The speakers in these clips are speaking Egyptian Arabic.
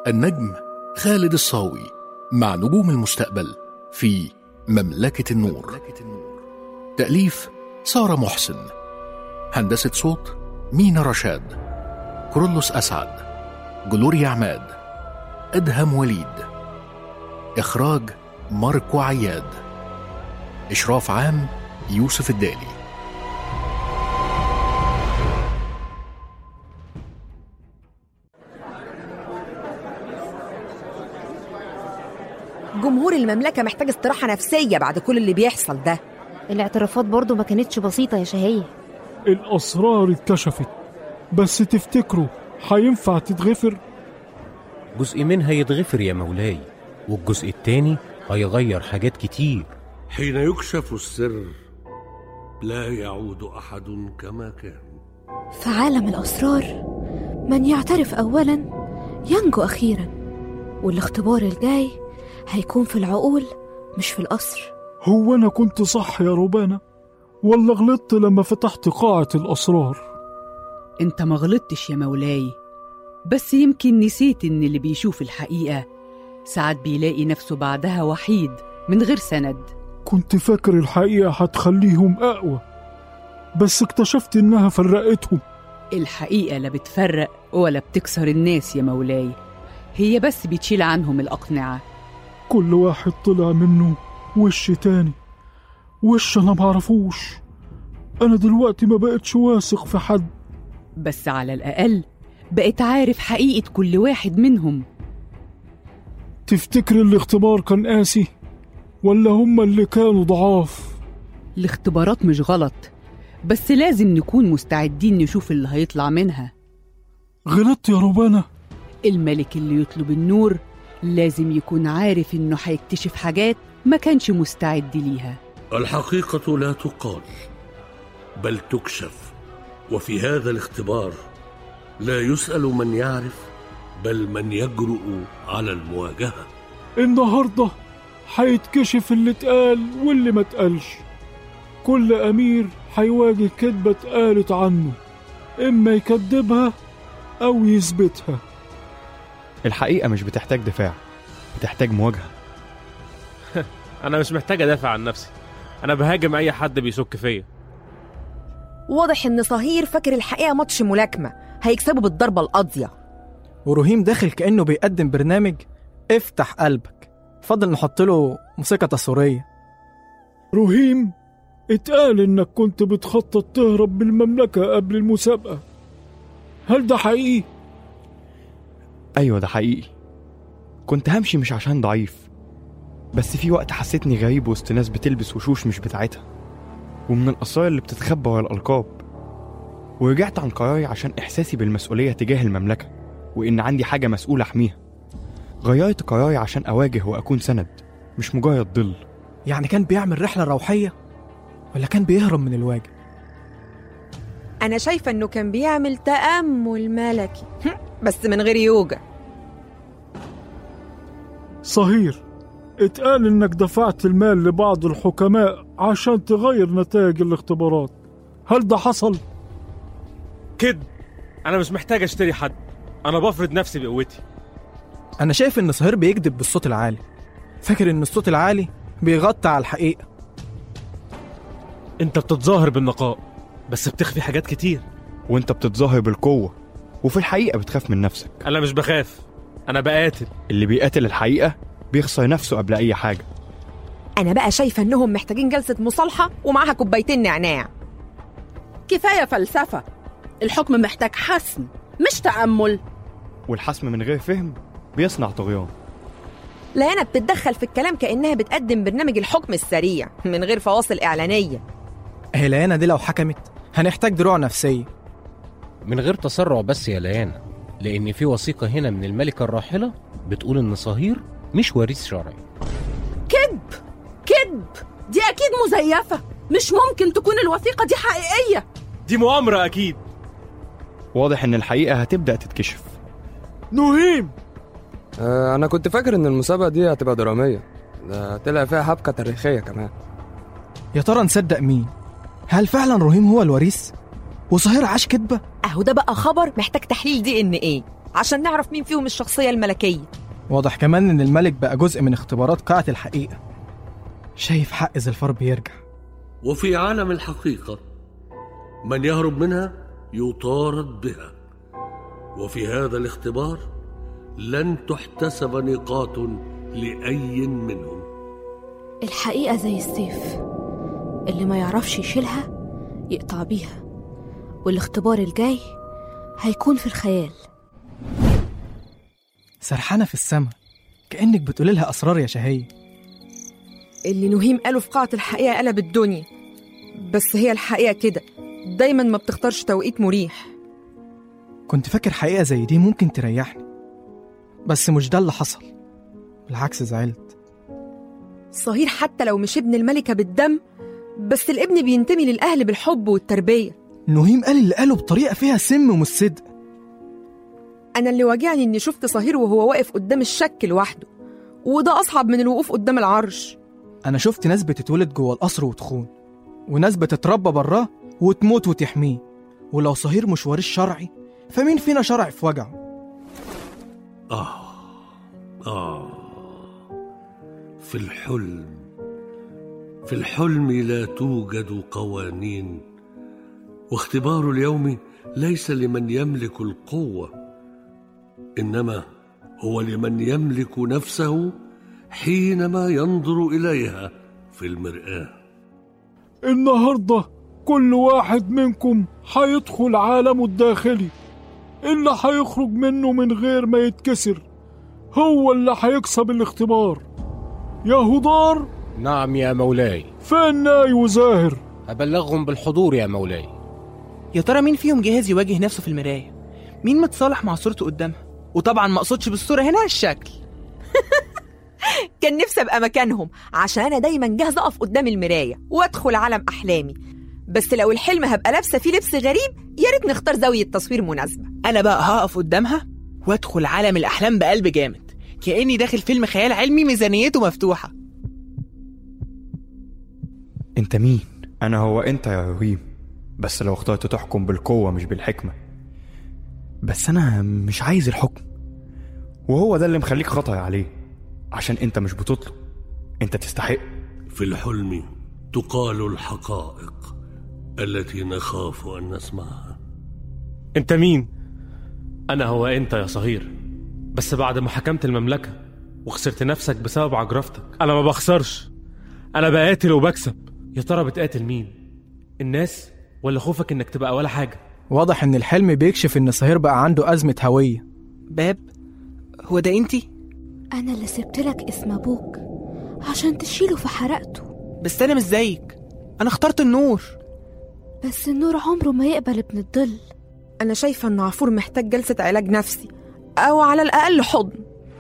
النجم خالد الصاوي مع نجوم المستقبل في مملكة النور تأليف سارة محسن هندسة صوت مينا رشاد كرولوس أسعد جلوريا عماد أدهم وليد إخراج ماركو عياد إشراف عام يوسف الدالي جمهور المملكة محتاج استراحة نفسية بعد كل اللي بيحصل ده الاعترافات برضو ما كانتش بسيطة يا شهية الأسرار اتكشفت بس تفتكروا هينفع تتغفر؟ جزء منها يتغفر يا مولاي والجزء التاني هيغير حاجات كتير حين يكشف السر لا يعود احد كما كان في عالم الأسرار من يعترف أولا ينجو أخيرا والاختبار الجاي هيكون في العقول مش في القصر هو أنا كنت صح يا روبانا ولا غلطت لما فتحت قاعة الأسرار انت ما غلطتش يا مولاي بس يمكن نسيت ان اللي بيشوف الحقيقة ساعات بيلاقي نفسه بعدها وحيد من غير سند كنت فاكر الحقيقة هتخليهم أقوى بس اكتشفت إنها فرقتهم الحقيقة لا بتفرق ولا بتكسر الناس يا مولاي هي بس بتشيل عنهم الأقنعة كل واحد طلع منه وش تاني وش أنا معرفوش أنا دلوقتي ما بقتش واثق في حد بس على الأقل بقيت عارف حقيقة كل واحد منهم تفتكر الاختبار كان قاسي ولا هما اللي كانوا ضعاف الاختبارات مش غلط بس لازم نكون مستعدين نشوف اللي هيطلع منها غلطت يا روبانا الملك اللي يطلب النور لازم يكون عارف انه هيكتشف حاجات ما كانش مستعد ليها الحقيقه لا تقال بل تكشف وفي هذا الاختبار لا يسال من يعرف بل من يجرؤ على المواجهه النهاردة هيتكشف اللي اتقال واللي ما اتقالش كل أمير هيواجه كذبة اتقالت عنه إما يكذبها أو يثبتها الحقيقة مش بتحتاج دفاع بتحتاج مواجهة انا مش محتاج ادافع عن نفسي انا بهاجم اي حد بيشك فيا واضح إن صهير فاكر الحقيقة ماتش ملاكمة هيكسبوا بالضربة القاضية ورهيم داخل كأنه بيقدم برنامج افتح قلبك فضل نحط له موسيقى تصويرية رهيم اتقال إنك كنت بتخطط تهرب من المملكة قبل المسابقة هل ده حقيقي؟ أيوة ده حقيقي كنت همشي مش عشان ضعيف بس في وقت حسيتني غريب وسط ناس بتلبس وشوش مش بتاعتها ومن الأسرار اللي بتتخبى ورا الألقاب ورجعت عن قراري عشان إحساسي بالمسؤولية تجاه المملكة وإن عندي حاجة مسؤول أحميها غيرت قراري عشان أواجه وأكون سند مش مجرد ظل يعني كان بيعمل رحلة روحية ولا كان بيهرب من الواجب أنا شايفة إنه كان بيعمل تأمل ملكي بس من غير يوجا صهير اتقال إنك دفعت المال لبعض الحكماء عشان تغير نتائج الاختبارات هل ده حصل؟ كده انا مش محتاج اشتري حد انا بفرض نفسي بقوتي أنا شايف إن صهير بيكذب بالصوت العالي فاكر إن الصوت العالي بيغطي على الحقيقة انت بتتظاهر بالنقاء بس بتخفي حاجات كتير وانت بتتظاهر بالقوة وفي الحقيقة بتخاف من نفسك انا مش بخاف انا بقاتل اللي بيقاتل الحقيقة بيخسر نفسه قبل أي حاجة أنا بقى شايفة إنهم محتاجين جلسة مصالحة ومعاها كوبايتين نعناع كفاية فلسفة الحكم محتاج حسم مش تأمل والحسم من غير فهم بيصنع طغيان ليانا بتتدخل في الكلام كأنها بتقدم برنامج الحكم السريع من غير فواصل إعلانية أهي ليانا دي لو حكمت هنحتاج دروع نفسية من غير تسرع بس يا ليانا لأن في وثيقة هنا من الملكة الراحلة بتقول إن صهير مش وريث شرعي كذب كذب دي أكيد مزيفة مش ممكن تكون الوثيقة دي حقيقية دي مؤامرة اكيد واضح إن الحقيقة هتبدأ تتكشف نهيم آه، أنا كنت فاكر إن المسابقة دي هتبقى درامية ده طلع فيها حبكة تاريخية كمان يا ترى نصدق مين هل فعلا رهيم هو الوريث وصهير عاش كدبة أهو ده بقى خبر محتاج تحليل دي إن إيه عشان نعرف مين فيهم الشخصية الملكية واضح كمان إن الملك بقى جزء من اختبارات قاعة الحقيقة شايف حق زلفار بيرجع وفي عالم الحقيقة من يهرب منها يطارد بها وفي هذا الاختبار لن تحتسب نقاط لأي منهم الحقيقة زي السيف اللي ما يعرفش يشيلها يقطع بيها والاختبار الجاي هيكون في الخيال سرحانة في السما كأنك بتقولي لها أسرار يا شهية اللي نهيم قاله في قاعة الحقيقة قلب الدنيا بس هي الحقيقة كده دايما ما بتختارش توقيت مريح كنت فاكر حقيقة زي دي ممكن تريحني بس مش ده اللي حصل بالعكس زعلت صهير حتى لو مش ابن الملكة بالدم بس الابن بينتمي للأهل بالحب والتربية نهيم قال اللي قاله بطريقة فيها سم ومش صدق أنا اللي واجعني إني شفت صهير وهو واقف قدام الشك لوحده وده أصعب من الوقوف قدام العرش أنا شفت ناس بتتولد جوه القصر وتخون وناس بتتربى براه وتموت وتحميه ولو صهير مش وريث شرعي فمين فينا شرع في وجعه آه آه في الحلم في الحلم لا توجد قوانين واختبار اليوم ليس لمن يملك القوة إنما هو لمن يملك نفسه حينما ينظر إليها في المرآة النهاردة كل واحد منكم هيدخل عالمه الداخلي اللي هيخرج منه من غير ما يتكسر هو اللي هيكسب الاختبار يا هدار نعم يا مولاي فين ناي وزاهر أبلغهم بالحضور يا مولاي يا ترى مين فيهم جاهز يواجه نفسه في المراية مين متصالح مع صورته قدامها وطبعا ما اقصدش بالصورة هنا الشكل كان نفسي ابقى مكانهم عشان انا دايما جاهزه اقف قدام المرايه وادخل عالم احلامي بس لو الحلم هبقى لابسه فيه لبس غريب يا ريت نختار زاويه تصوير مناسبه انا بقى هقف قدامها وادخل عالم الاحلام بقلب جامد كاني داخل فيلم خيال علمي ميزانيته مفتوحه انت مين انا هو انت يا رهيم بس لو اخترت تحكم بالقوة مش بالحكمة بس انا مش عايز الحكم وهو ده اللي مخليك خطر عليه عشان انت مش بتطلب انت تستحق في الحلم تقال الحقائق التي نخاف أن نسمعها انت مين انا هو انت يا صهير بس بعد ما حكمت المملكه وخسرت نفسك بسبب عجرفتك انا ما بخسرش انا بقاتل وبكسب يا ترى بتقاتل مين الناس ولا خوفك انك تبقى ولا حاجه واضح إن الحلم بيكشف إن صهير بقى عنده أزمة هوية باب هو ده انتي أنا اللي سبتلك اسم أبوك عشان تشيله فحرقته بس انا مش زيك انا اخترت النور بس النور عمره ما يقبل ابن الظل انا شايفه ان عفور محتاج جلسه علاج نفسي او على الاقل حضن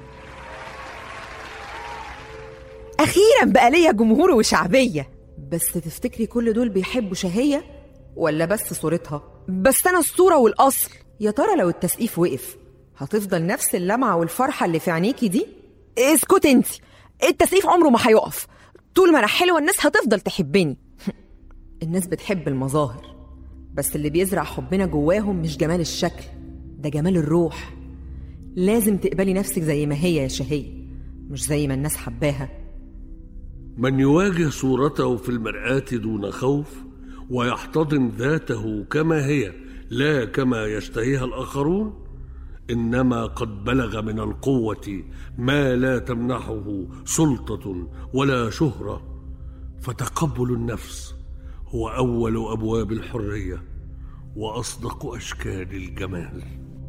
اخيرا بقى ليا جمهور وشعبيه بس تفتكري كل دول بيحبوا شهيه ولا بس صورتها بس انا الصوره والاصل يا ترى لو التسقيف وقف هتفضل نفس اللمعه والفرحه اللي في عينيكي دي اسكت انت التسقيف عمره ما هيقف طول ما انا حلوه الناس هتفضل تحبني الناس بتحب المظاهر بس اللي بيزرع حبنا جواهم مش جمال الشكل ده جمال الروح لازم تقبلي نفسك زي ما هي يا شهية مش زي ما الناس حباها من يواجه صورته في المرآة دون خوف ويحتضن ذاته كما هي لا كما يشتهيها الآخرون إنما قد بلغ من القوة ما لا تمنحه سلطة ولا شهرة فتقبل النفس هو أول أبواب الحرية وأصدق أشكال الجمال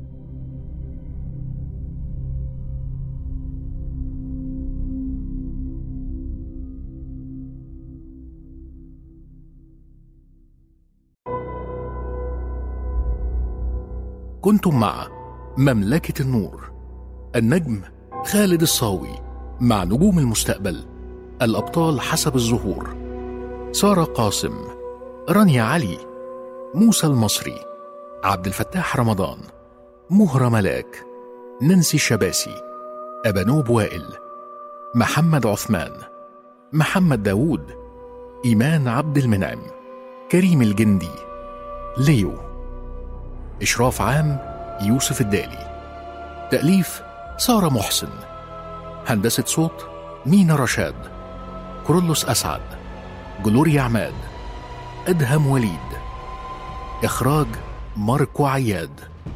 كنتم مع مملكة النور النجم خالد الصاوي مع نجوم المستقبل الأبطال حسب الظهور سارة قاسم رانيا علي موسى المصري عبد الفتاح رمضان مهرة ملاك نانسي الشباسي أبانوب وائل محمد عثمان محمد داوود إيمان عبد المنعم كريم الجندي ليو إشراف عام يوسف الدالي تأليف سارة محسن هندسة صوت مينا رشاد كورولوس أسعد جلوريا عماد أدهم وليد إخراج ماركو عياد